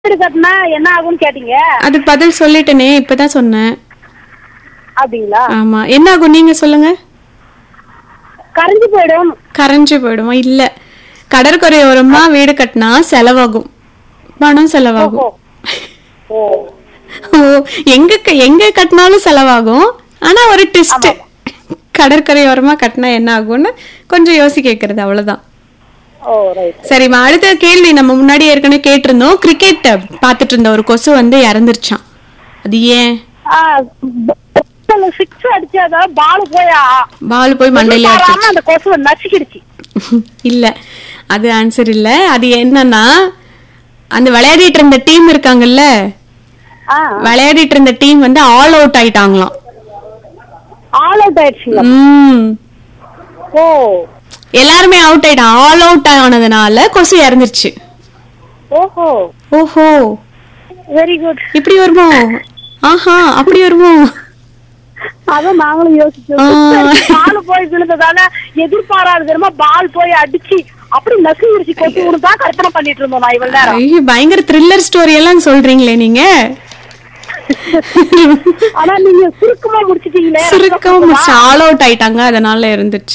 வீடு கட்டினா என்ன ஆகும்னு கேட்டீங்க அதுக்கு பதில் சொல்லிட்டேனே இப்பதான் சொன்னேன் அப்படிங்களா ஆமா என்ன ஆகும் நீங்க சொல்லுங்க கரைஞ்சு போயிடும் கரைஞ்சு போயிடுமா இல்ல கடற்கரையோரமா வீடு கட்டினா செலவாகும் பணம் செலவாகும் ஓ ஓ எங்க க- எங்க கட்டினாலும் செலவாகும் ஆனா ஒரு ட்விஸ்ட் கடற்கரையோரமா கட்டினா என்ன ஆகும்னு கொஞ்சம் யோசி கேக்குறது அவ்வளவுதான் ஓ ரைட் சரிம்மா அடுத்த கேள்வி நம்ம முன்னாடி ஏற்கனவே கேட்டிருந்தோம் கிரிக்கெட் பார்த்துட்டு இருந்த ஒரு கொசு வந்து இறந்துருச்சான் அது ஏன் சிக்ஸ் அடிச்சாதான் பால் போய் ஆ- பால் போய் மண்டையில எதிர்பாராம அடிச்சிருச்சு அந்த கொசுவை நசுக்கிடுச்சு இல்ல அது ஆன்சர் இல்ல அது என்னன்னா அந்த விளையாடிட்டு இருந்த டீம் இருக்காங்கல்ல ஆ விளையாடிட்டு இருந்த டீம் வந்து ஆல் அவுட் ஆயிட்டாங்களாம் ஆல் அவுட் ஆயிடுச்சுங்களா ம் ஓ எல்லாருமே அவுட் ஆயிட்டான் ஆல் அவுட் ஆனதுனால கொசு இறந்துருச்சு ஓஹோ ஓஹோ வெரி குட் இப்படி வருமோ ஆஹா அப்படி வருமோ அதான் நாங்களும் யோசிச்சோம் ஆ. பால் போய் விழுந்ததால எதிர்பாராத விதமா பால் போய் அடிச்சு அப்படி நசுங்கிடுச்சு கொசு தான் கற்பனை பண்ணிட்டு இருந்தோம் நான் இவ்வளவு நேரம் ஐயோ, பயங்கர த்ரில்லர் ஸ்டோரி எல்லாம் சொல்றீங்களே நீங்க ஆனா நீங்க சுருக்கமா முடிச்சிட்டீங்களே சுருக்கம் முடிச்சு ஆல் அவுட் ஆயிட்டாங்க அதனால இருந்துச்சு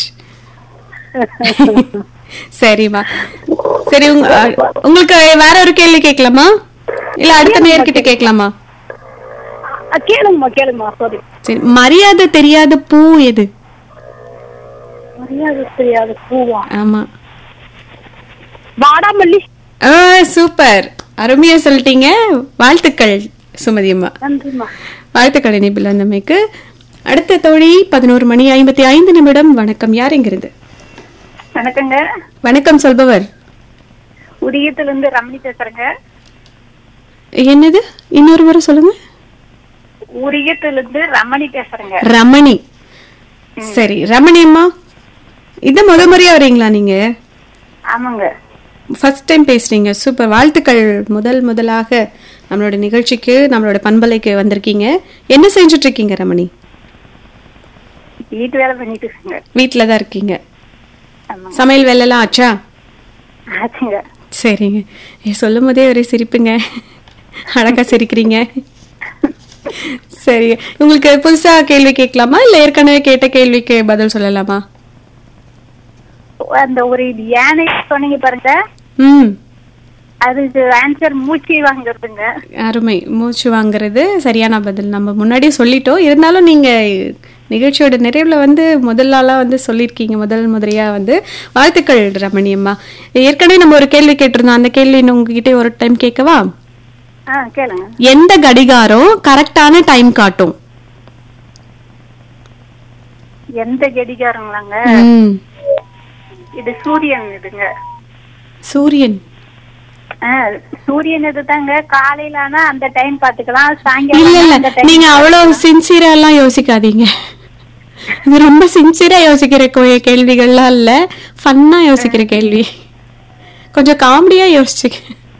சரிம்மா சரி உங்க அஹ், உங்களுக்கு வேற ஒரு கேள்வி கேட்கலாமா இல்ல அடுத்த நேர்கிட்ட கேட்கலாமா அஹ் கேளுங்கம்மா கேளுங்கம்மா சாரி சரி மரியாதை தெரியாத பூ எது மரியாதை தெரியாது பூவா ஆமா வாடாமல்லி ஆ சூப்பர் அருமையா சொல்லிட்டீங்க வாழ்த்துக்கள் சுமதி அம்மா நன்றிம்மா வாழ்த்துக்கள் இணைப்பில் வந்தமைக்கு அடுத்த தோழி பதினோரு மணி ஐம்பத்தி ஐந்து நிமிடம் வணக்கம் யார் இங்கிருந்து வணக்கங்க வணக்கம் சொல்பவர் உதயத்துல இருந்து ரமணி பேசுறேங்க என்னது இன்னொரு முறை சொல்லுங்க உரியத்துல இருந்து ரமணி பேசுறேங்க ரமணி சரி ரமணி அம்மா இத முத முறையா வரீங்களா நீங்க ஆமாங்க ஃபர்ஸ்ட் டைம் பேசுறீங்க சூப்பர் வாழ்த்துக்கள் முதல் முதலாக நம்மளோட நிகழ்ச்சிக்கு நம்மளோட பண்பலைக்கு வந்திருக்கீங்க என்ன செஞ்சுட்டு இருக்கீங்க ரமணி வீட்டு வேலை பண்ணிட்டு இருக்கேங்க வீட்டில தான் இருக்கீங்க ஆமாங்க சமையல் வேலைலாம் ஆச்சா ஆச்சுங்க சரிங்க ஏ, சொல்லும் போதே ஒரே சிரிப்புங்க அழகா சிரிக்கிறீங்க சரி உங்களுக்கு புதுசா கேள்வி கேட்கலாமா இல்ல ஏற்கனவே கேட்ட கேள்விக்கு பதில் சொல்லலாமா அந்த ஒரு யானை சொன்னீங்க பாருங்க ம் அதுக்கு ஆன்சர் மூச்சு வாங்குறதுங்க அருமை மூச்சு வாங்குறது சரியான பதில் நம்ம முன்னாடியே சொல்லிட்டோம் இருந்தாலும் நீங்க நிகழ்ச்சியோட நிறைவுல வந்து முதல் ஆளா வந்து சொல்லியிருக்கீங்க முதல் முதலியா வந்து வாழ்த்துக்கள் ரமணி அம்மா ஏற்கனவே நம்ம ஒரு கேள்வி கேட்டிருந்தோம் அந்த கேள்வி இன்னும் உங்ககிட்ட ஒரு டைம் கேட்கவா ஆ கேளுங்க எந்த கடிகாரம் கரெக்டான டைம் காட்டும் எந்த கடிகாரங்களாங்க ம். இது சூரியன் இதுங்க சூரியன் ஆ, சூரியன் இதுதாங்க காலையில ஆனா அந்த டைம் பாத்துக்கலாம் இல்ல சாயங்காலம் இல்ல அந்த டைம் நீங்க அவ்வளவு சின்சியரா எல்லாம் யோசிக்காதீங்க இது ரொம்ப சின்சியரா யோசிக்கிற கோ- கேள்விகள்லாம் இல்ல ஃபன்னா யோசிக்கிற கேள்வி கொஞ்சம் காமெடியா யோசிச்சு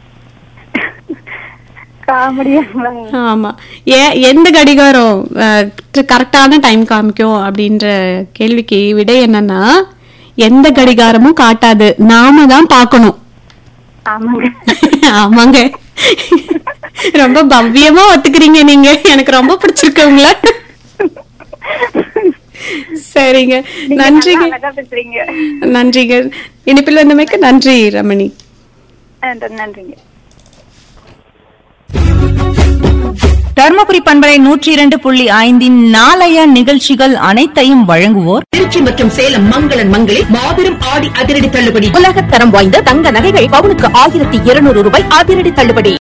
காமெடியாங்களாங்க ஆமா ஏ எந்த கடிகாரம் கரெக்டான டைம் காமிக்கும் அப்படின்ற கேள்விக்கு விடை என்னன்னா எந்த கடிகாரமும் காட்டாது நாம தான் பார்க்கணும் ஆமாங்க ஆமாங்க ரொம்ப பவ்யமா ஒத்துக்கிறீங்க நீங்க எனக்கு ரொம்ப பிடிச்சிருக்கு உங்களை சரிங்க நீங்க நன்றிங்க நல்லா அழகா பேசுறீங்க நன்றிங்க இனிப்பில் வந்தமைக்கு நன்றி ரமணி ஆ, நன்றிங்க தர்மபுரி பண்பலை நூற்றி இரண்டு புள்ளி ஐந்தின் நாளைய நிகழ்ச்சிகள் அனைத்தையும் வழங்குவோர் திருச்சி மற்றும் சேலம் மங்களன் மங்களில் மாபெரும் ஆடி அதிரடி தள்ளுபடி உலகத்தரம் வாய்ந்த தங்க நகைகள் பவுனுக்கு ஆயிரத்தி இருநூறு ரூபாய் அதிரடி தள்ளுபடி